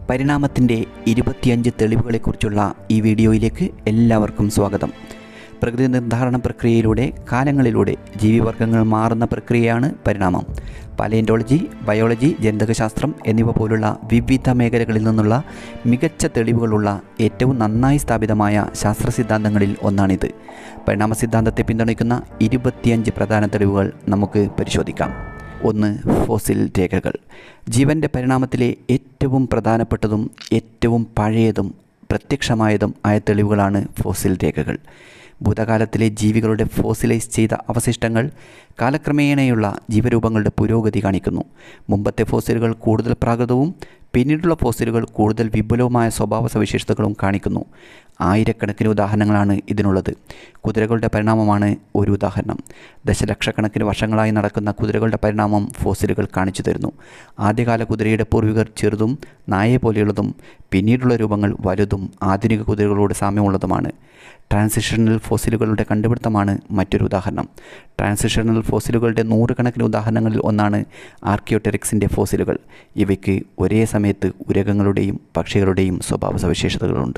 പരിണാമത്തിൻ്റെ ഇരുപത്തിയഞ്ച് തെളിവുകളെക്കുറിച്ചുള്ള ഈ വീഡിയോയിലേക്ക് എല്ലാവർക്കും സ്വാഗതം പ്രകൃതി നിർദ്ധാരണ പ്രക്രിയയിലൂടെ കാലങ്ങളിലൂടെ ജീവിവർഗങ്ങൾ മാറുന്ന പ്രക്രിയയാണ് പരിണാമം പാലിയൻറ്റോളജി ബയോളജി ജനിതകശാസ്ത്രം എന്നിവ പോലുള്ള വിവിധ മേഖലകളിൽ നിന്നുള്ള മികച്ച തെളിവുകളുള്ള ഏറ്റവും നന്നായി സ്ഥാപിതമായ ശാസ്ത്ര സിദ്ധാന്തങ്ങളിൽ ഒന്നാണിത് പരിണാമ സിദ്ധാന്തത്തെ പിന്തുണയ്ക്കുന്ന ഇരുപത്തിയഞ്ച് പ്രധാന തെളിവുകൾ നമുക്ക് പരിശോധിക്കാം ഒന്ന് ഫോസിൽ രേഖകൾ ജീവൻ്റെ പരിണാമത്തിലെ ഏറ്റവും പ്രധാനപ്പെട്ടതും ഏറ്റവും പഴയതും പ്രത്യക്ഷമായതും ആയ തെളിവുകളാണ് ഫോസിൽ രേഖകൾ ഭൂതകാലത്തിലെ ജീവികളുടെ ഫോസിലൈസ് ചെയ്ത അവശിഷ്ടങ്ങൾ കാലക്രമേണയുള്ള ജീവരൂപങ്ങളുടെ പുരോഗതി കാണിക്കുന്നു മുമ്പത്തെ ഫോസിലുകൾ കൂടുതൽ പ്രാകൃതവും പിന്നീടുള്ള ഫോസിലുകൾ കൂടുതൽ വിപുലവുമായ സ്വഭാവ സവിശേഷതകളും കാണിക്കുന്നു ആയിരക്കണക്കിന് ഉദാഹരണങ്ങളാണ് ഇതിനുള്ളത് കുതിരകളുടെ പരിണാമമാണ് ഒരു ഉദാഹരണം ദശലക്ഷക്കണക്കിന് വർഷങ്ങളായി നടക്കുന്ന കുതിരകളുടെ പരിണാമം ഫോസിലുകൾ കാണിച്ചു തരുന്നു ആദ്യകാല കുതിരയുടെ പൂർവികർ ചെറുതും നായയെ പോലെയുള്ളതും പിന്നീടുള്ള രൂപങ്ങൾ വലുതും ആധുനിക കുതിരകളോട് സാമ്യമുള്ളതുമാണ് ട്രാൻസിഷണൽ ഫോസിലുകളുടെ കണ്ടുപിടുത്തമാണ് മറ്റൊരു ഉദാഹരണം ട്രാൻസിഷണൽ ഫോസിലുകളുടെ നൂറുകണക്കിന് ഉദാഹരണങ്ങളിൽ ഒന്നാണ് ആർക്കിയോടെറിക്സിൻ്റെ ഫോസിലുകൾ ഇവയ്ക്ക് ഒരേ സമയത്ത് ഉരകങ്ങളുടെയും പക്ഷികളുടെയും സ്വഭാവ സവിശേഷതകളുണ്ട്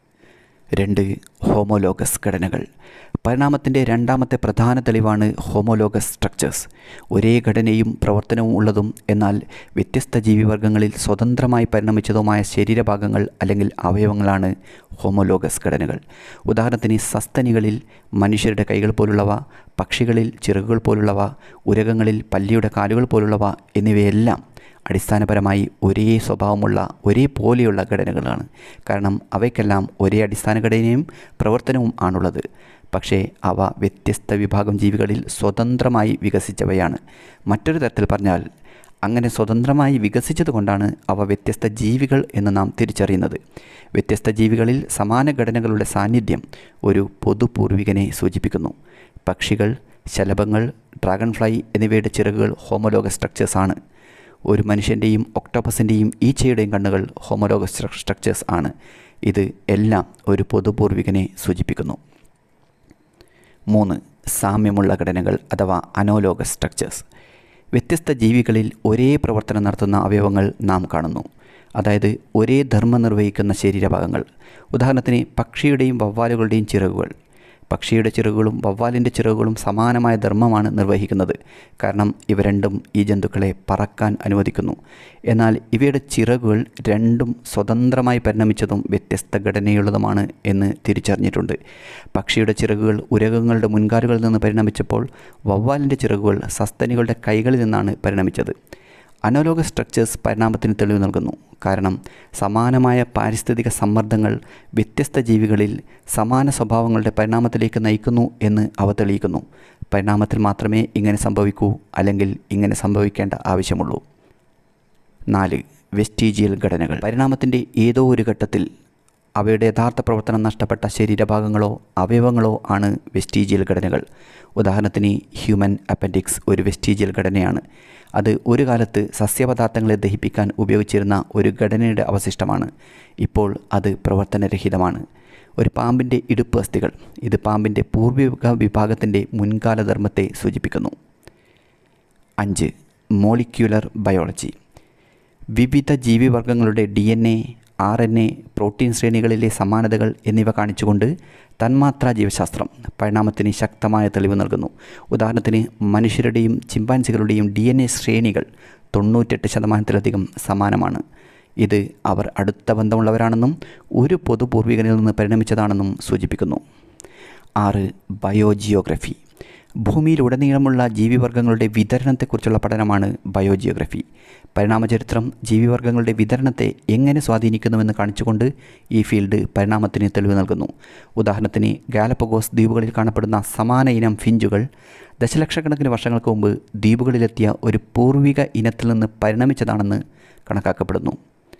രണ്ട് ഹോമോലോഗസ് ഘടനകൾ പരിണാമത്തിൻ്റെ രണ്ടാമത്തെ പ്രധാന തെളിവാണ് ഹോമോലോഗസ് സ്ട്രക്ചേഴ്സ് ഒരേ ഘടനയും പ്രവർത്തനവും ഉള്ളതും എന്നാൽ വ്യത്യസ്ത ജീവിവർഗങ്ങളിൽ സ്വതന്ത്രമായി പരിണമിച്ചതുമായ ശരീരഭാഗങ്ങൾ അല്ലെങ്കിൽ അവയവങ്ങളാണ് ഹോമോലോഗസ് ഘടനകൾ ഉദാഹരണത്തിന് സസ്തനികളിൽ മനുഷ്യരുടെ കൈകൾ പോലുള്ളവ പക്ഷികളിൽ ചിറകുകൾ പോലുള്ളവ ഉരകങ്ങളിൽ പല്ലിയുടെ കാലുകൾ പോലുള്ളവ എന്നിവയെല്ലാം അടിസ്ഥാനപരമായി ഒരേ സ്വഭാവമുള്ള ഒരേ പോലെയുള്ള ഘടനകളാണ് കാരണം അവയ്ക്കെല്ലാം ഒരേ അടിസ്ഥാന ഘടനയും പ്രവർത്തനവും ആണുള്ളത് പക്ഷേ അവ വ്യത്യസ്ത വിഭാഗം ജീവികളിൽ സ്വതന്ത്രമായി വികസിച്ചവയാണ് മറ്റൊരു തരത്തിൽ പറഞ്ഞാൽ അങ്ങനെ സ്വതന്ത്രമായി വികസിച്ചതുകൊണ്ടാണ് അവ വ്യത്യസ്ത ജീവികൾ എന്ന് നാം തിരിച്ചറിയുന്നത് വ്യത്യസ്ത ജീവികളിൽ സമാന ഘടനകളുടെ സാന്നിധ്യം ഒരു പൊതു പൂർവികനെ സൂചിപ്പിക്കുന്നു പക്ഷികൾ ശലഭങ്ങൾ ഡ്രാഗൺ ഫ്ലൈ എന്നിവയുടെ ചിറകുകൾ ഹോമോലോഗ സ്ട്രക്ചേഴ്സ് ആണ് ഒരു മനുഷ്യൻ്റെയും ഒക്ടോപ്പസിൻ്റെയും ഈച്ചയുടെയും കണ്ണുകൾ ഹോമോലോഗ സ്ട്രക്ചേഴ്സ് ആണ് ഇത് എല്ലാം ഒരു പൊതുപൂർവികനെ സൂചിപ്പിക്കുന്നു മൂന്ന് സാമ്യമുള്ള ഘടനകൾ അഥവാ അനോലോഗസ് സ്ട്രക്ചേഴ്സ് വ്യത്യസ്ത ജീവികളിൽ ഒരേ പ്രവർത്തനം നടത്തുന്ന അവയവങ്ങൾ നാം കാണുന്നു അതായത് ഒരേ ധർമ്മം നിർവഹിക്കുന്ന ശരീരഭാഗങ്ങൾ ഉദാഹരണത്തിന് പക്ഷിയുടെയും വവ്വാലുകളുടെയും ചിറകുകൾ പക്ഷിയുടെ ചിറകുകളും വവ്വാലിൻ്റെ ചിറകുകളും സമാനമായ ധർമ്മമാണ് നിർവഹിക്കുന്നത് കാരണം ഇവ രണ്ടും ഈ ജന്തുക്കളെ പറക്കാൻ അനുവദിക്കുന്നു എന്നാൽ ഇവയുടെ ചിറകുകൾ രണ്ടും സ്വതന്ത്രമായി പരിണമിച്ചതും വ്യത്യസ്ത ഘടനയുള്ളതുമാണ് എന്ന് തിരിച്ചറിഞ്ഞിട്ടുണ്ട് പക്ഷിയുടെ ചിറകുകൾ ഉരകങ്ങളുടെ മുൻകാലുകളിൽ നിന്ന് പരിണമിച്ചപ്പോൾ വവ്വാലിൻ്റെ ചിറകുകൾ സസ്തനികളുടെ കൈകളിൽ നിന്നാണ് പരിണമിച്ചത് അനോലോഗ സ്ട്രക്ചേഴ്സ് പരിണാമത്തിന് തെളിവ് നൽകുന്നു കാരണം സമാനമായ പാരിസ്ഥിതിക സമ്മർദ്ദങ്ങൾ വ്യത്യസ്ത ജീവികളിൽ സമാന സ്വഭാവങ്ങളുടെ പരിണാമത്തിലേക്ക് നയിക്കുന്നു എന്ന് അവ തെളിയിക്കുന്നു പരിണാമത്തിൽ മാത്രമേ ഇങ്ങനെ സംഭവിക്കൂ അല്ലെങ്കിൽ ഇങ്ങനെ സംഭവിക്കേണ്ട ആവശ്യമുള്ളൂ നാല് വെസ്റ്റീജിയൽ ഘടനകൾ പരിണാമത്തിൻ്റെ ഏതോ ഒരു ഘട്ടത്തിൽ അവയുടെ യഥാർത്ഥ പ്രവർത്തനം നഷ്ടപ്പെട്ട ശരീരഭാഗങ്ങളോ അവയവങ്ങളോ ആണ് വെസ്റ്റീജിയൽ ഘടനകൾ ഉദാഹരണത്തിന് ഹ്യൂമൻ അപ്പൻഡിക്സ് ഒരു വെസ്റ്റീജിയൽ ഘടനയാണ് അത് ഒരു കാലത്ത് സസ്യപദാർത്ഥങ്ങളെ ദഹിപ്പിക്കാൻ ഉപയോഗിച്ചിരുന്ന ഒരു ഘടനയുടെ അവശിഷ്ടമാണ് ഇപ്പോൾ അത് പ്രവർത്തനരഹിതമാണ് ഒരു പാമ്പിൻ്റെ ഇടുപ്പ് അസ്ഥികൾ ഇത് പാമ്പിൻ്റെ പൂർവിക വിഭാഗത്തിൻ്റെ മുൻകാല ധർമ്മത്തെ സൂചിപ്പിക്കുന്നു അഞ്ച് മോളിക്യുലർ ബയോളജി വിവിധ ജീവിവർഗങ്ങളുടെ D N A R N A protein ശ്രേണികളിലെ സമാനതകൾ എന്നിവ കാണിച്ചുകൊണ്ട് തന്മാത്രാ ജീവശാസ്ത്രം പരിണാമത്തിന് ശക്തമായ തെളിവ് നൽകുന്നു ഉദാഹരണത്തിന് മനുഷ്യരുടെയും ചിമ്പാൻസികളുടെയും ഡി എൻ എ ശ്രേണികൾ തൊണ്ണൂറ്റെട്ട് ശതമാനത്തിലധികം സമാനമാണ് ഇത് അവർ അടുത്ത ബന്ധമുള്ളവരാണെന്നും ഒരു പൊതുപൂർവികനിൽ നിന്ന് പരിണമിച്ചതാണെന്നും സൂചിപ്പിക്കുന്നു ആറ് ബയോജിയോഗ്രഫി ഭൂമിയിലുടനീളമുള്ള ജീവിവർഗങ്ങളുടെ വിതരണത്തെക്കുറിച്ചുള്ള പഠനമാണ് ബയോജിയോഗ്രഫി പരിണാമചരിത്രം ജീവിവർഗങ്ങളുടെ വിതരണത്തെ എങ്ങനെ സ്വാധീനിക്കുന്നുവെന്ന് കാണിച്ചുകൊണ്ട് ഈ ഫീൽഡ് പരിണാമത്തിന് തെളിവ് നൽകുന്നു ഉദാഹരണത്തിന് ഗാലപ്പഗോസ് ദ്വീപുകളിൽ കാണപ്പെടുന്ന സമാന ഇനം ഫിഞ്ചുകൾ ദശലക്ഷക്കണക്കിന് വർഷങ്ങൾക്ക് മുമ്പ് ദ്വീപുകളിലെത്തിയ ഒരു പൂർവിക ഇനത്തിൽ നിന്ന് പരിണമിച്ചതാണെന്ന് കണക്കാക്കപ്പെടുന്നു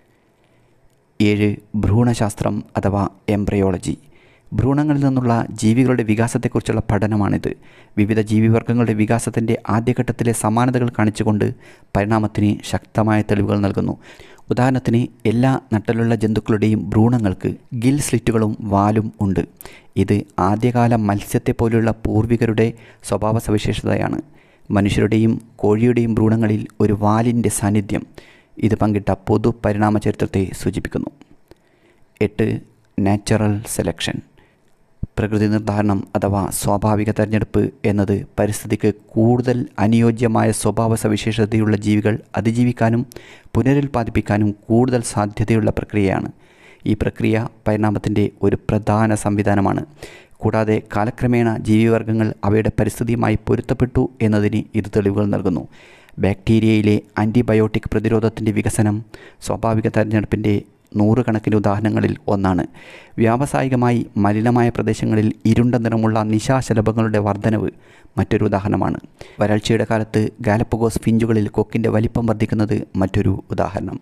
ഏഴ് ഭ്രൂണശാസ്ത്രം അഥവാ എംബ്രയോളജി ഭ്രൂണങ്ങളിൽ നിന്നുള്ള ജീവികളുടെ വികാസത്തെക്കുറിച്ചുള്ള പഠനമാണിത് വിവിധ ജീവിവർഗങ്ങളുടെ വികാസത്തിൻ്റെ ആദ്യഘട്ടത്തിലെ സമാനതകൾ കാണിച്ചുകൊണ്ട് പരിണാമത്തിന് ശക്തമായ തെളിവുകൾ നൽകുന്നു ഉദാഹരണത്തിന് എല്ലാ നട്ടലുള്ള ജന്തുക്കളുടെയും ഭ്രൂണങ്ങൾക്ക് ഗിൽ സ്ലിറ്റുകളും വാലും ഉണ്ട് ഇത് ആദ്യകാല മത്സ്യത്തെ പോലെയുള്ള പൂർവികരുടെ സ്വഭാവ സവിശേഷതയാണ് മനുഷ്യരുടെയും കോഴിയുടെയും ഭ്രൂണങ്ങളിൽ ഒരു വാലിൻ്റെ സാന്നിധ്യം ഇത് പങ്കിട്ട പൊതു പരിണാമ ചരിത്രത്തെ സൂചിപ്പിക്കുന്നു എട്ട് നാച്ചുറൽ സെലക്ഷൻ പ്രകൃതി നിർദ്ധാരണം അഥവാ സ്വാഭാവിക തെരഞ്ഞെടുപ്പ് എന്നത് പരിസ്ഥിതിക്ക് കൂടുതൽ അനുയോജ്യമായ സ്വഭാവ സവിശേഷതയുള്ള ജീവികൾ അതിജീവിക്കാനും പുനരുൽപ്പാദിപ്പിക്കാനും കൂടുതൽ സാധ്യതയുള്ള പ്രക്രിയയാണ് ഈ പ്രക്രിയ പരിണാമത്തിൻ്റെ ഒരു പ്രധാന സംവിധാനമാണ് കൂടാതെ കാലക്രമേണ ജീവിവർഗങ്ങൾ അവയുടെ പരിസ്ഥിതിയുമായി പൊരുത്തപ്പെട്ടു എന്നതിന് ഇത് തെളിവുകൾ നൽകുന്നു ബാക്ടീരിയയിലെ ആൻറ്റിബയോട്ടിക് പ്രതിരോധത്തിൻ്റെ വികസനം സ്വാഭാവിക തെരഞ്ഞെടുപ്പിൻ്റെ നൂറുകണക്കിന് ഉദാഹരണങ്ങളിൽ ഒന്നാണ് വ്യാവസായികമായി മലിനമായ പ്രദേശങ്ങളിൽ ഇരുണ്ട നിറമുള്ള നിശാശലഭങ്ങളുടെ വർധനവ് മറ്റൊരു ഉദാഹരണമാണ് വരൾച്ചയുടെ കാലത്ത് ഗാലപ്പഗോസ് ഫിഞ്ചുകളിൽ കൊക്കിൻ്റെ വലിപ്പം വർദ്ധിക്കുന്നത് മറ്റൊരു ഉദാഹരണം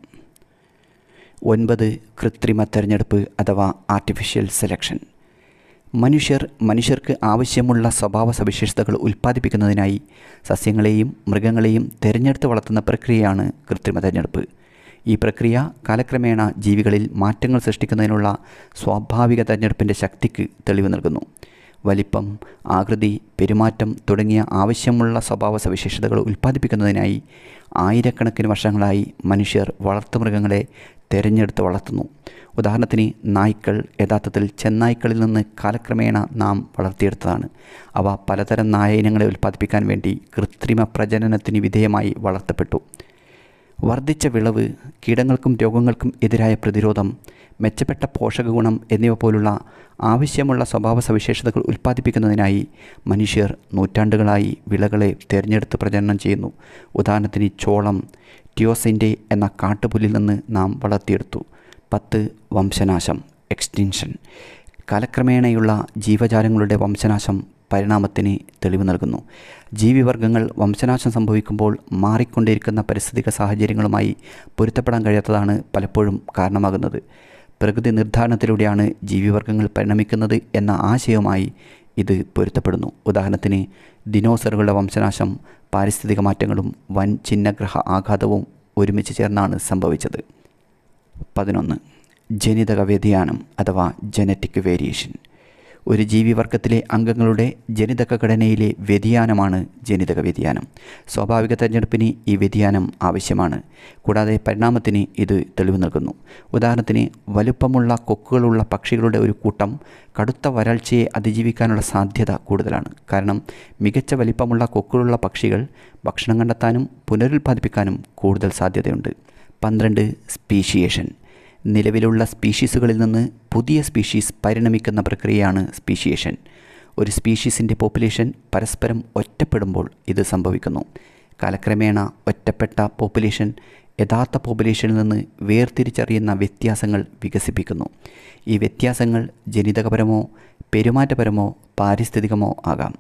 ഒൻപത് കൃത്രിമ തെരഞ്ഞെടുപ്പ് അഥവാ ആർട്ടിഫിഷ്യൽ സെലക്ഷൻ മനുഷ്യർ മനുഷ്യർക്ക് ആവശ്യമുള്ള സ്വഭാവ സവിശേഷതകൾ ഉൽപ്പാദിപ്പിക്കുന്നതിനായി സസ്യങ്ങളെയും മൃഗങ്ങളെയും തിരഞ്ഞെടുത്ത് വളർത്തുന്ന പ്രക്രിയയാണ് കൃത്രിമ തെരഞ്ഞെടുപ്പ് ഈ പ്രക്രിയ കാലക്രമേണ ജീവികളിൽ മാറ്റങ്ങൾ സൃഷ്ടിക്കുന്നതിനുള്ള സ്വാഭാവിക തെരഞ്ഞെടുപ്പിൻ്റെ ശക്തിക്ക് തെളിവ് നൽകുന്നു വലിപ്പം ആകൃതി പെരുമാറ്റം തുടങ്ങിയ ആവശ്യമുള്ള സ്വഭാവ സവിശേഷതകൾ ഉൽപ്പാദിപ്പിക്കുന്നതിനായി ആയിരക്കണക്കിന് വർഷങ്ങളായി മനുഷ്യർ വളർത്തുമൃഗങ്ങളെ തിരഞ്ഞെടുത്ത് വളർത്തുന്നു ഉദാഹരണത്തിന് നായ്ക്കൾ യഥാർത്ഥത്തിൽ ചെന്നായ്ക്കളിൽ നിന്ന് കാലക്രമേണ നാം വളർത്തിയെടുത്തതാണ് അവ പലതരം നായ ഇനങ്ങളെ ഉൽപ്പാദിപ്പിക്കാൻ വേണ്ടി കൃത്രിമ പ്രജനനത്തിന് വിധേയമായി വളർത്തപ്പെട്ടു വർദ്ധിച്ച വിളവ് കീടങ്ങൾക്കും രോഗങ്ങൾക്കും എതിരായ പ്രതിരോധം മെച്ചപ്പെട്ട പോഷക ഗുണം എന്നിവ പോലുള്ള ആവശ്യമുള്ള സ്വഭാവ സവിശേഷതകൾ ഉൽപ്പാദിപ്പിക്കുന്നതിനായി മനുഷ്യർ നൂറ്റാണ്ടുകളായി വിളകളെ തിരഞ്ഞെടുത്ത് പ്രജനനം ചെയ്യുന്നു ഉദാഹരണത്തിന് ചോളം ടിയോസിൻ്റെ എന്ന കാട്ടുപുല്ലിൽ നിന്ന് നാം വളർത്തിയെടുത്തു പത്ത് വംശനാശം എക്സ്റ്റിൻഷൻ കാലക്രമേണയുള്ള ജീവജാലങ്ങളുടെ വംശനാശം പരിണാമത്തിന് തെളിവ് നൽകുന്നു ജീവിവർഗങ്ങൾ വംശനാശം സംഭവിക്കുമ്പോൾ മാറിക്കൊണ്ടിരിക്കുന്ന പരിസ്ഥിതിക സാഹചര്യങ്ങളുമായി പൊരുത്തപ്പെടാൻ കഴിയാത്തതാണ് പലപ്പോഴും കാരണമാകുന്നത് പ്രകൃതി നിർദ്ധാരണത്തിലൂടെയാണ് ജീവിവർഗങ്ങൾ പരിണമിക്കുന്നത് എന്ന ആശയവുമായി ഇത് പൊരുത്തപ്പെടുന്നു ഉദാഹരണത്തിന് ദിനോസറുകളുടെ വംശനാശം പാരിസ്ഥിതിക മാറ്റങ്ങളും വൻ ചിഹ്നഗ്രഹ ആഘാതവും ഒരുമിച്ച് ചേർന്നാണ് സംഭവിച്ചത് പതിനൊന്ന് ജനിതക വ്യതിയാനം അഥവാ ജനറ്റിക് വേരിയേഷൻ ഒരു ജീവിവർഗത്തിലെ അംഗങ്ങളുടെ ജനിതക ഘടനയിലെ വ്യതിയാനമാണ് ജനിതക വ്യതിയാനം സ്വാഭാവിക തെരഞ്ഞെടുപ്പിന് ഈ വ്യതിയാനം ആവശ്യമാണ് കൂടാതെ പരിണാമത്തിന് ഇത് തെളിവ് നൽകുന്നു ഉദാഹരണത്തിന് വലുപ്പമുള്ള കൊക്കുകളുള്ള പക്ഷികളുടെ ഒരു കൂട്ടം കടുത്ത വരൾച്ചയെ അതിജീവിക്കാനുള്ള സാധ്യത കൂടുതലാണ് കാരണം മികച്ച വലിപ്പമുള്ള കൊക്കുകളുള്ള പക്ഷികൾ ഭക്ഷണം കണ്ടെത്താനും പുനരുൽപ്പാദിപ്പിക്കാനും കൂടുതൽ സാധ്യതയുണ്ട് പന്ത്രണ്ട് സ്പീഷിയേഷൻ നിലവിലുള്ള സ്പീഷീസുകളിൽ നിന്ന് പുതിയ സ്പീഷീസ് പരിണമിക്കുന്ന പ്രക്രിയയാണ് സ്പീഷിയേഷൻ ഒരു സ്പീഷീസിൻ്റെ പോപ്പുലേഷൻ പരസ്പരം ഒറ്റപ്പെടുമ്പോൾ ഇത് സംഭവിക്കുന്നു കാലക്രമേണ ഒറ്റപ്പെട്ട പോപ്പുലേഷൻ യഥാർത്ഥ പോപ്പുലേഷനിൽ നിന്ന് വേർതിരിച്ചറിയുന്ന വ്യത്യാസങ്ങൾ വികസിപ്പിക്കുന്നു ഈ വ്യത്യാസങ്ങൾ ജനിതകപരമോ പെരുമാറ്റപരമോ പാരിസ്ഥിതികമോ ആകാം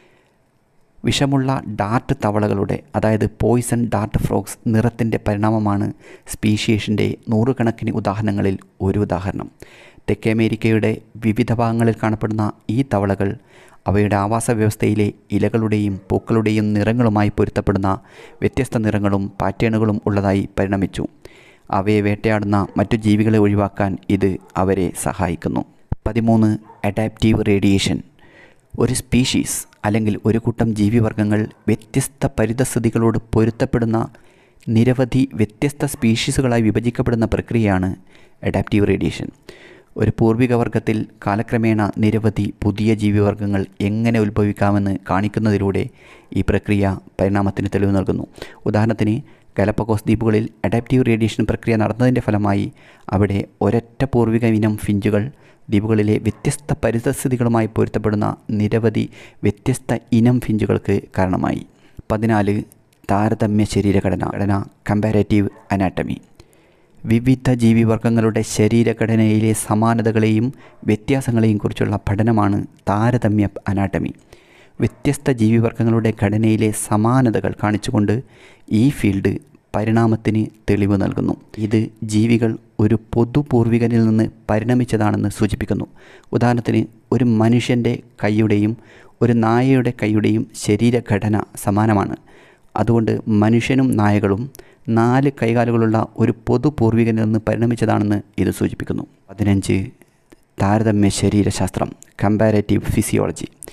വിഷമുള്ള ഡാർട്ട് തവളകളുടെ അതായത് പോയിസൺ ഡാർട്ട് ഫ്രോഗ്സ് നിറത്തിൻ്റെ പരിണാമമാണ് സ്പീഷിയേഷൻ്റെ നൂറുകണക്കിന് ഉദാഹരണങ്ങളിൽ ഒരു ഉദാഹരണം തെക്കേ അമേരിക്കയുടെ വിവിധ ഭാഗങ്ങളിൽ കാണപ്പെടുന്ന ഈ തവളകൾ അവയുടെ ആവാസ വ്യവസ്ഥയിലെ ഇലകളുടെയും പൂക്കളുടെയും നിറങ്ങളുമായി പൊരുത്തപ്പെടുന്ന വ്യത്യസ്ത നിറങ്ങളും പാറ്റേണുകളും ഉള്ളതായി പരിണമിച്ചു അവയെ വേട്ടയാടുന്ന മറ്റു ജീവികളെ ഒഴിവാക്കാൻ ഇത് അവരെ സഹായിക്കുന്നു പതിമൂന്ന് അഡാപ്റ്റീവ് റേഡിയേഷൻ ഒരു സ്പീഷീസ് അല്ലെങ്കിൽ ഒരു കൂട്ടം ജീവിവർഗങ്ങൾ വ്യത്യസ്ത പരിതസ്ഥിതികളോട് പൊരുത്തപ്പെടുന്ന നിരവധി വ്യത്യസ്ത സ്പീഷീസുകളായി വിഭജിക്കപ്പെടുന്ന പ്രക്രിയയാണ് അഡാപ്റ്റീവ് റേഡിയേഷൻ ഒരു പൂർവിക വർഗത്തിൽ കാലക്രമേണ നിരവധി പുതിയ ജീവിവർഗങ്ങൾ എങ്ങനെ ഉത്ഭവിക്കാമെന്ന് കാണിക്കുന്നതിലൂടെ ഈ പ്രക്രിയ പരിണാമത്തിന് തെളിവ് നൽകുന്നു ഉദാഹരണത്തിന് ഗലപ്പഗോസ് ദ്വീപുകളിൽ അഡാപ്റ്റീവ് റേഡിയേഷൻ പ്രക്രിയ നടന്നതിൻ്റെ ഫലമായി അവിടെ ഒരൊറ്റ പൂർവിക ഇനം ഫിഞ്ചുകൾ ദ്വീപുകളിലെ വ്യത്യസ്ത പരിതസ്ഥിതികളുമായി പൊരുത്തപ്പെടുന്ന നിരവധി വ്യത്യസ്ത ഇനം ഫിഞ്ചുകൾക്ക് കാരണമായി പതിനാല് താരതമ്യ ശരീരഘടന ഘടന കമ്പാരേറ്റീവ് അനാട്ടമി വിവിധ ജീവിവർഗങ്ങളുടെ ശരീരഘടനയിലെ സമാനതകളെയും വ്യത്യാസങ്ങളെയും കുറിച്ചുള്ള പഠനമാണ് താരതമ്യ അനാട്ടമി വ്യത്യസ്ത ജീവിവർഗങ്ങളുടെ ഘടനയിലെ സമാനതകൾ കാണിച്ചുകൊണ്ട് ഈ ഫീൽഡ് പരിണാമത്തിന് തെളിവ് നൽകുന്നു ഇത് ജീവികൾ ഒരു പൊതു പൂർവികനിൽ നിന്ന് പരിണമിച്ചതാണെന്ന് സൂചിപ്പിക്കുന്നു ഉദാഹരണത്തിന് ഒരു മനുഷ്യൻ്റെ കൈയുടെയും ഒരു നായയുടെ കൈയുടെയും ശരീരഘടന സമാനമാണ് അതുകൊണ്ട് മനുഷ്യനും നായകളും നാല് കൈകാലുകളുള്ള ഒരു പൊതു പൂർവികനിൽ നിന്ന് പരിണമിച്ചതാണെന്ന് ഇത് സൂചിപ്പിക്കുന്നു പതിനഞ്ച് താരതമ്യ ശരീരശാസ്ത്രം കമ്പാരേറ്റീവ് ഫിസിയോളജി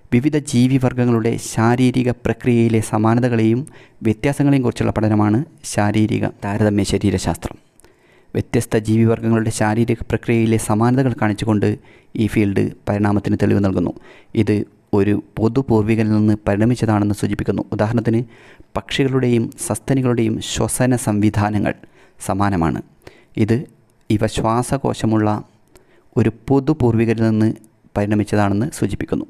വിവിധ ജീവിവർഗങ്ങളുടെ ശാരീരിക പ്രക്രിയയിലെ സമാനതകളെയും വ്യത്യാസങ്ങളെയും കുറിച്ചുള്ള പഠനമാണ് ശാരീരിക താരതമ്യ ശരീരശാസ്ത്രം വ്യത്യസ്ത ജീവിവർഗങ്ങളുടെ ശാരീരിക പ്രക്രിയയിലെ സമാനതകൾ കാണിച്ചുകൊണ്ട് ഈ ഫീൽഡ് പരിണാമത്തിന് തെളിവ് നൽകുന്നു ഇത് ഒരു പൊതു പൂർവികരിൽ നിന്ന് പരിണമിച്ചതാണെന്ന് സൂചിപ്പിക്കുന്നു ഉദാഹരണത്തിന് പക്ഷികളുടെയും സസ്തനികളുടെയും ശ്വസന സംവിധാനങ്ങൾ സമാനമാണ് ഇത് ഇവ ശ്വാസകോശമുള്ള ഒരു പൊതു പൂർവികരിൽ നിന്ന് പരിണമിച്ചതാണെന്ന് സൂചിപ്പിക്കുന്നു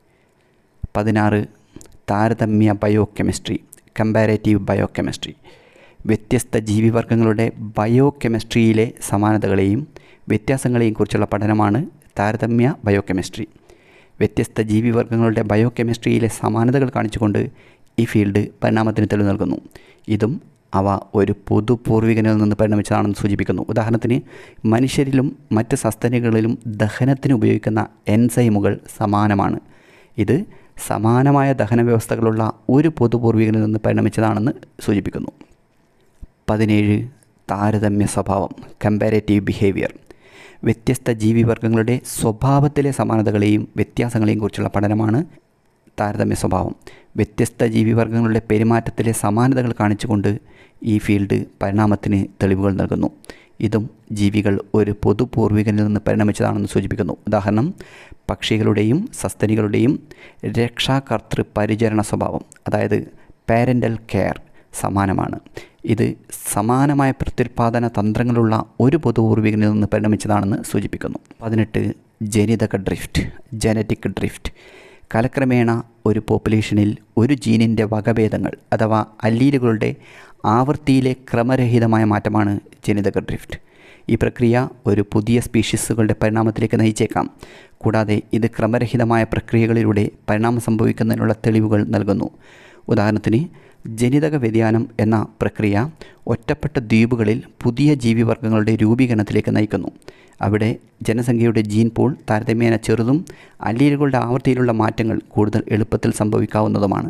പതിനാറ് താരതമ്യ ബയോകെമിസ്ട്രി കമ്പാരേറ്റീവ് ബയോകെമിസ്ട്രി വ്യത്യസ്ത ജീവിവർഗങ്ങളുടെ ബയോകെമിസ്ട്രിയിലെ സമാനതകളെയും വ്യത്യാസങ്ങളെയും കുറിച്ചുള്ള പഠനമാണ് താരതമ്യ ബയോകെമിസ്ട്രി വ്യത്യസ്ത ജീവിവർഗങ്ങളുടെ ബയോകെമിസ്ട്രിയിലെ സമാനതകൾ കാണിച്ചുകൊണ്ട് ഈ ഫീൽഡ് പരിണാമത്തിന് തെളിവ് നൽകുന്നു ഇതും അവ ഒരു പൊതു പൂർവികനിൽ നിന്ന് പരിണമിച്ചതാണെന്ന് സൂചിപ്പിക്കുന്നു ഉദാഹരണത്തിന് മനുഷ്യരിലും മറ്റ് സസ്തനികളിലും ദഹനത്തിന് ഉപയോഗിക്കുന്ന എൻസൈമുകൾ സമാനമാണ് ഇത് സമാനമായ ദഹന വ്യവസ്ഥകളുള്ള ഒരു പൊതു പൂർവികനിൽ നിന്ന് പരിണമിച്ചതാണെന്ന് സൂചിപ്പിക്കുന്നു പതിനേഴ് താരതമ്യ സ്വഭാവം കമ്പാരേറ്റീവ് ബിഹേവിയർ വ്യത്യസ്ത ജീവിവർഗങ്ങളുടെ സ്വഭാവത്തിലെ സമാനതകളെയും വ്യത്യാസങ്ങളെയും കുറിച്ചുള്ള പഠനമാണ് താരതമ്യ സ്വഭാവം വ്യത്യസ്ത ജീവിവർഗങ്ങളുടെ പെരുമാറ്റത്തിലെ സമാനതകൾ കാണിച്ചുകൊണ്ട് ഈ ഫീൽഡ് പരിണാമത്തിന് തെളിവുകൾ നൽകുന്നു ഇതും ജീവികൾ ഒരു പൊതു പൂർവികനിൽ നിന്ന് പരിണമിച്ചതാണെന്ന് സൂചിപ്പിക്കുന്നു ഉദാഹരണം പക്ഷികളുടെയും സസ്തനികളുടെയും രക്ഷാകർത്തൃ പരിചരണ സ്വഭാവം അതായത് പാരൻ്റൽ കെയർ സമാനമാണ് ഇത് സമാനമായ പ്രത്യുൽപാദന തന്ത്രങ്ങളുള്ള ഒരു പൊതുപൂർവികനിൽ നിന്ന് പരിണമിച്ചതാണെന്ന് സൂചിപ്പിക്കുന്നു പതിനെട്ട് ജനിതക ഡ്രിഫ്റ്റ് ജനറ്റിക് ഡ്രിഫ്റ്റ് കാലക്രമേണ ഒരു പോപ്പുലേഷനിൽ ഒരു ജീനിൻ്റെ വകഭേദങ്ങൾ അഥവാ അല്ലീലുകളുടെ ആവൃത്തിയിലെ ക്രമരഹിതമായ മാറ്റമാണ് ജനിതക ഡ്രിഫ്റ്റ് ഈ പ്രക്രിയ ഒരു പുതിയ സ്പീഷീസുകളുടെ പരിണാമത്തിലേക്ക് നയിച്ചേക്കാം കൂടാതെ ഇത് ക്രമരഹിതമായ പ്രക്രിയകളിലൂടെ പരിണാമം സംഭവിക്കുന്നതിനുള്ള തെളിവുകൾ നൽകുന്നു ഉദാഹരണത്തിന് ജനിതക വ്യതിയാനം എന്ന പ്രക്രിയ ഒറ്റപ്പെട്ട ദ്വീപുകളിൽ പുതിയ ജീവിവർഗങ്ങളുടെ രൂപീകരണത്തിലേക്ക് നയിക്കുന്നു അവിടെ ജനസംഖ്യയുടെ ജീൻ പൂൾ താരതമ്യേന ചെറുതും അല്ലീലുകളുടെ ആവൃത്തിയിലുള്ള മാറ്റങ്ങൾ കൂടുതൽ എളുപ്പത്തിൽ സംഭവിക്കാവുന്നതുമാണ്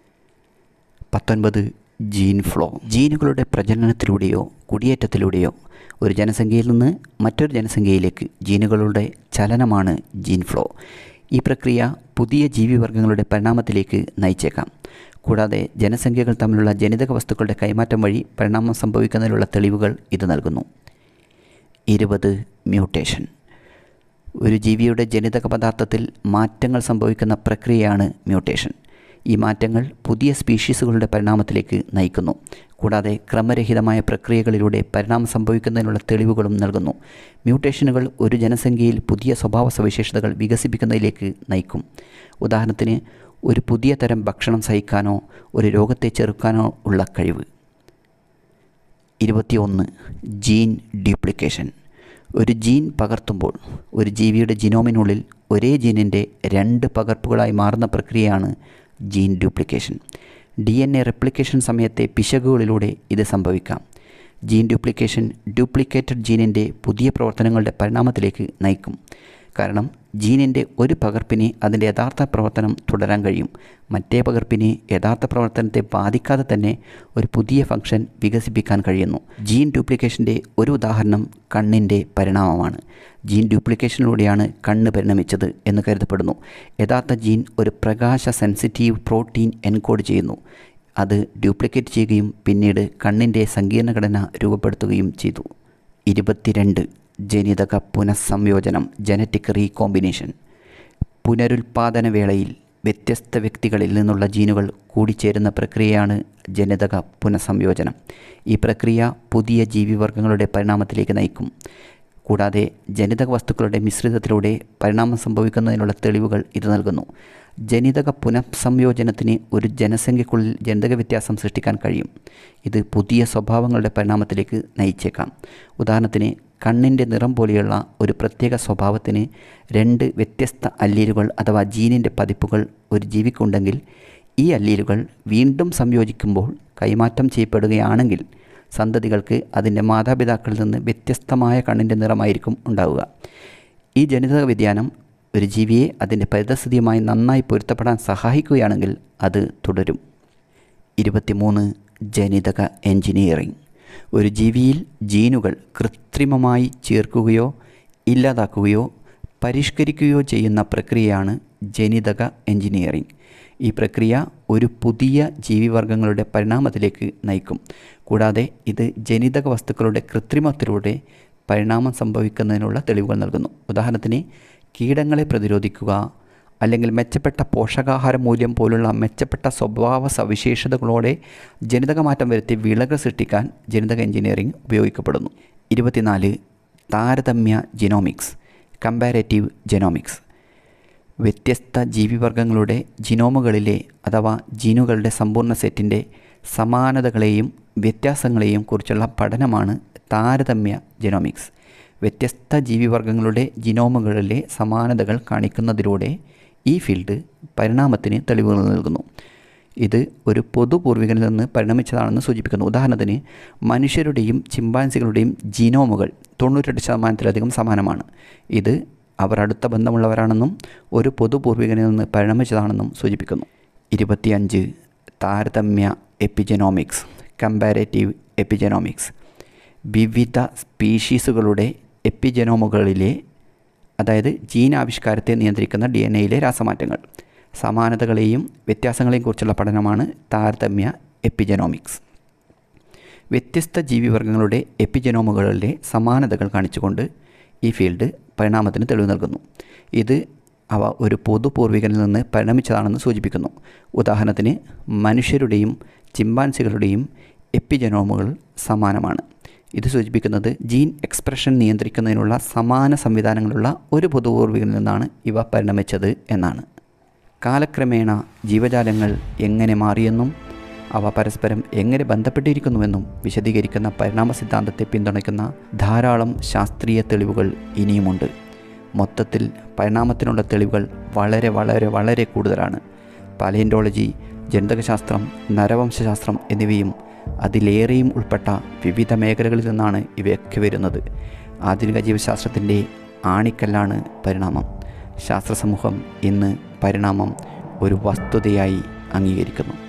പത്തൊൻപത് ജീൻ ഫ്ലോ ജീനുകളുടെ പ്രജനനത്തിലൂടെയോ കുടിയേറ്റത്തിലൂടെയോ ഒരു ജനസംഖ്യയിൽ നിന്ന് മറ്റൊരു ജനസംഖ്യയിലേക്ക് ജീനുകളുടെ ചലനമാണ് ജീൻ ഫ്ലോ ഈ പ്രക്രിയ പുതിയ ജീവിവർഗങ്ങളുടെ പരിണാമത്തിലേക്ക് നയിച്ചേക്കാം കൂടാതെ ജനസംഖ്യകൾ തമ്മിലുള്ള ജനിതക വസ്തുക്കളുടെ കൈമാറ്റം വഴി പരിണാമം സംഭവിക്കുന്നതിനുള്ള തെളിവുകൾ ഇത് നൽകുന്നു ഇരുപത് മ്യൂട്ടേഷൻ ഒരു ജീവിയുടെ ജനിതക പദാർത്ഥത്തിൽ മാറ്റങ്ങൾ സംഭവിക്കുന്ന പ്രക്രിയയാണ് മ്യൂട്ടേഷൻ ഈ മാറ്റങ്ങൾ പുതിയ സ്പീഷീസുകളുടെ പരിണാമത്തിലേക്ക് നയിക്കുന്നു കൂടാതെ ക്രമരഹിതമായ പ്രക്രിയകളിലൂടെ പരിണാമം സംഭവിക്കുന്നതിനുള്ള തെളിവുകളും നൽകുന്നു മ്യൂട്ടേഷനുകൾ ഒരു ജനസംഖ്യയിൽ പുതിയ സ്വഭാവ സവിശേഷതകൾ വികസിപ്പിക്കുന്നതിലേക്ക് നയിക്കും ഉദാഹരണത്തിന് ഒരു പുതിയ തരം ഭക്ഷണം സഹിക്കാനോ ഒരു രോഗത്തെ ചെറുക്കാനോ ഉള്ള കഴിവ് ഇരുപത്തിയൊന്ന് ജീൻ ഡ്യൂപ്ലിക്കേഷൻ ഒരു ജീൻ പകർത്തുമ്പോൾ ഒരു ജീവിയുടെ ജിനോമിനുള്ളിൽ ഒരേ ജീനിൻ്റെ രണ്ട് പകർപ്പുകളായി മാറുന്ന പ്രക്രിയയാണ് gene duplication D N A replication സമയത്തെ പിശകുകളിലൂടെ ഇത് സംഭവിക്കാം ജീൻ ഡ്യൂപ്ലിക്കേഷൻ ഡ്യൂപ്ലിക്കേറ്റഡ് ജീനിൻ്റെ പുതിയ പ്രവർത്തനങ്ങളുടെ പരിണാമത്തിലേക്ക് നയിക്കും കാരണം ജീനിൻ്റെ ഒരു പകർപ്പിന് അതിൻ്റെ യഥാർത്ഥ പ്രവർത്തനം തുടരാൻ കഴിയും മറ്റേ പകർപ്പിന് യഥാർത്ഥ പ്രവർത്തനത്തെ ബാധിക്കാതെ തന്നെ ഒരു പുതിയ ഫംഗ്ഷൻ വികസിപ്പിക്കാൻ കഴിയുന്നു ജീൻ ഡ്യൂപ്ലിക്കേഷൻ്റെ ഒരു ഉദാഹരണം കണ്ണിൻ്റെ പരിണാമമാണ് ജീൻ ഡ്യൂപ്ലിക്കേഷനിലൂടെയാണ് കണ്ണ് പരിണമിച്ചത് എന്ന് കരുതപ്പെടുന്നു യഥാർത്ഥ ജീൻ ഒരു പ്രകാശ സെൻസിറ്റീവ് പ്രോട്ടീൻ എൻകോഡ് ചെയ്യുന്നു അത് ഡ്യൂപ്ലിക്കേറ്റ് ചെയ്യുകയും പിന്നീട് കണ്ണിൻ്റെ സങ്കീർണ രൂപപ്പെടുത്തുകയും ചെയ്തു ഇരുപത്തിരണ്ട് ജനിതക പുനഃസംയോജനം ജനറ്റിക് റീകോമ്പിനേഷൻ പുനരുൽപാദന വേളയിൽ വ്യത്യസ്ത വ്യക്തികളിൽ നിന്നുള്ള ജീനുകൾ കൂടിച്ചേരുന്ന പ്രക്രിയയാണ് ജനിതക പുനഃസംയോജനം ഈ പ്രക്രിയ പുതിയ ജീവിവർഗങ്ങളുടെ പരിണാമത്തിലേക്ക് നയിക്കും കൂടാതെ ജനിതക വസ്തുക്കളുടെ മിശ്രിതത്തിലൂടെ പരിണാമം സംഭവിക്കുന്നതിനുള്ള തെളിവുകൾ ഇത് നൽകുന്നു ജനിതക പുനഃസംയോജനത്തിന് ഒരു ജനസംഖ്യക്കുള്ളിൽ ജനിതക വ്യത്യാസം സൃഷ്ടിക്കാൻ കഴിയും ഇത് പുതിയ സ്വഭാവങ്ങളുടെ പരിണാമത്തിലേക്ക് നയിച്ചേക്കാം ഉദാഹരണത്തിന് കണ്ണിൻ്റെ നിറം പോലെയുള്ള ഒരു പ്രത്യേക സ്വഭാവത്തിന് രണ്ട് വ്യത്യസ്ത അല്ലീലുകൾ അഥവാ ജീനിൻ്റെ പതിപ്പുകൾ ഒരു ജീവിക്കുണ്ടെങ്കിൽ ഈ അല്ലീലുകൾ വീണ്ടും സംയോജിക്കുമ്പോൾ കൈമാറ്റം ചെയ്യപ്പെടുകയാണെങ്കിൽ സന്തതികൾക്ക് അതിൻ്റെ മാതാപിതാക്കളിൽ നിന്ന് വ്യത്യസ്തമായ കണ്ണിൻ്റെ നിറമായിരിക്കും ഉണ്ടാവുക ഈ ജനിതക വ്യതിയാനം ഒരു ജീവിയെ അതിൻ്റെ പരിതസ്ഥിതിയുമായി നന്നായി പൊരുത്തപ്പെടാൻ സഹായിക്കുകയാണെങ്കിൽ അത് തുടരും ഇരുപത്തിമൂന്ന് ജനിതക എൻജിനീയറിംഗ് ഒരു ജീവിയിൽ ജീനുകൾ കൃത്രിമമായി ചേർക്കുകയോ ഇല്ലാതാക്കുകയോ പരിഷ്കരിക്കുകയോ ചെയ്യുന്ന പ്രക്രിയയാണ് ജനിതക എഞ്ചിനീയറിംഗ് ഈ പ്രക്രിയ ഒരു പുതിയ ജീവിവർഗങ്ങളുടെ പരിണാമത്തിലേക്ക് നയിക്കും കൂടാതെ ഇത് ജനിതക വസ്തുക്കളുടെ കൃത്രിമത്തിലൂടെ പരിണാമം സംഭവിക്കുന്നതിനുള്ള തെളിവുകൾ നൽകുന്നു ഉദാഹരണത്തിന് കീടങ്ങളെ പ്രതിരോധിക്കുക അല്ലെങ്കിൽ മെച്ചപ്പെട്ട പോഷകാഹാര മൂല്യം പോലുള്ള മെച്ചപ്പെട്ട സ്വഭാവ സവിശേഷതകളോടെ ജനിതക മാറ്റം വരുത്തി വിളകൾ സൃഷ്ടിക്കാൻ ജനിതക എഞ്ചിനീയറിംഗ് ഉപയോഗിക്കപ്പെടുന്നു ഇരുപത്തിനാല് താരതമ്യ ജിനോമിക്സ് കമ്പാരേറ്റീവ് ജെനോമിക്സ് വ്യത്യസ്ത ജീവിവർഗങ്ങളുടെ ജിനോമുകളിലെ അഥവാ ജീനുകളുടെ സമ്പൂർണ്ണ സെറ്റിൻ്റെ സമാനതകളെയും വ്യത്യാസങ്ങളെയും കുറിച്ചുള്ള പഠനമാണ് താരതമ്യ ജെനോമിക്സ് വ്യത്യസ്ത ജീവിവർഗങ്ങളുടെ ജിനോമുകളിലെ സമാനതകൾ കാണിക്കുന്നതിലൂടെ ഈ ഫീൽഡ് പരിണാമത്തിന് തെളിവുകൾ നൽകുന്നു ഇത് ഒരു പൊതു പൂർവികനിൽ നിന്ന് പരിണമിച്ചതാണെന്ന് സൂചിപ്പിക്കുന്നു ഉദാഹരണത്തിന് മനുഷ്യരുടെയും ചിമ്പാൻസികളുടെയും ജീനോമുകൾ തൊണ്ണൂറ്റെട്ട് ശതമാനത്തിലധികം സമാനമാണ് ഇത് അവർ അടുത്ത ബന്ധമുള്ളവരാണെന്നും ഒരു പൊതു പൂർവികനിൽ നിന്ന് പരിണമിച്ചതാണെന്നും സൂചിപ്പിക്കുന്നു ഇരുപത്തിയഞ്ച് താരതമ്യ എപ്പിജനോമിക്സ് കമ്പാരേറ്റീവ് എപ്പിജനോമിക്സ് വിവിധ സ്പീഷീസുകളുടെ എപ്പിജനോമുകളിലെ അതായത് ജീൻ ആവിഷ്കാരത്തെ നിയന്ത്രിക്കുന്ന ഡി എൻ എയിലെ രാസമാറ്റങ്ങൾ സമാനതകളെയും വ്യത്യാസങ്ങളെയും കുറിച്ചുള്ള പഠനമാണ് താരതമ്യ എപ്പിജനോമിക്സ് വ്യത്യസ്ത ജീവിവർഗങ്ങളുടെ എപ്പിജനോമുകളിലെ സമാനതകൾ കാണിച്ചുകൊണ്ട് ഈ ഫീൽഡ് പരിണാമത്തിന് തെളിവ് നൽകുന്നു ഇത് അവ ഒരു പൊതു പൂർവികനിൽ നിന്ന് പരിണമിച്ചതാണെന്ന് സൂചിപ്പിക്കുന്നു ഉദാഹരണത്തിന് മനുഷ്യരുടെയും ചിമ്പാൻസികളുടെയും എപ്പിജനോമുകൾ സമാനമാണ് ഇത് സൂചിപ്പിക്കുന്നത് ജീൻ എക്സ്പ്രഷൻ നിയന്ത്രിക്കുന്നതിനുള്ള സമാന സംവിധാനങ്ങളുള്ള ഒരു പൊതുപൂർവികനിൽ നിന്നാണ് ഇവ പരിണമിച്ചത് എന്നാണ് കാലക്രമേണ ജീവജാലങ്ങൾ എങ്ങനെ മാറിയെന്നും അവ പരസ്പരം എങ്ങനെ ബന്ധപ്പെട്ടിരിക്കുന്നുവെന്നും വിശദീകരിക്കുന്ന പരിണാമ സിദ്ധാന്തത്തെ പിന്തുണയ്ക്കുന്ന ധാരാളം ശാസ്ത്രീയ തെളിവുകൾ ഇനിയുമുണ്ട് മൊത്തത്തിൽ പരിണാമത്തിനുള്ള തെളിവുകൾ വളരെ വളരെ വളരെ കൂടുതലാണ് പാലിയൻറ്റോളജി ജനിതകശാസ്ത്രം നരവംശശാസ്ത്രം എന്നിവയും അതിലേറെയും ഉൾപ്പെട്ട വിവിധ മേഖലകളിൽ നിന്നാണ് ഇവയൊക്കെ വരുന്നത് ആധുനിക ജീവശാസ്ത്രത്തിൻ്റെ ആണിക്കല്ലാണ് പരിണാമം ശാസ്ത്ര സമൂഹം ഇന്ന് പരിണാമം ഒരു വസ്തുതയായി അംഗീകരിക്കുന്നു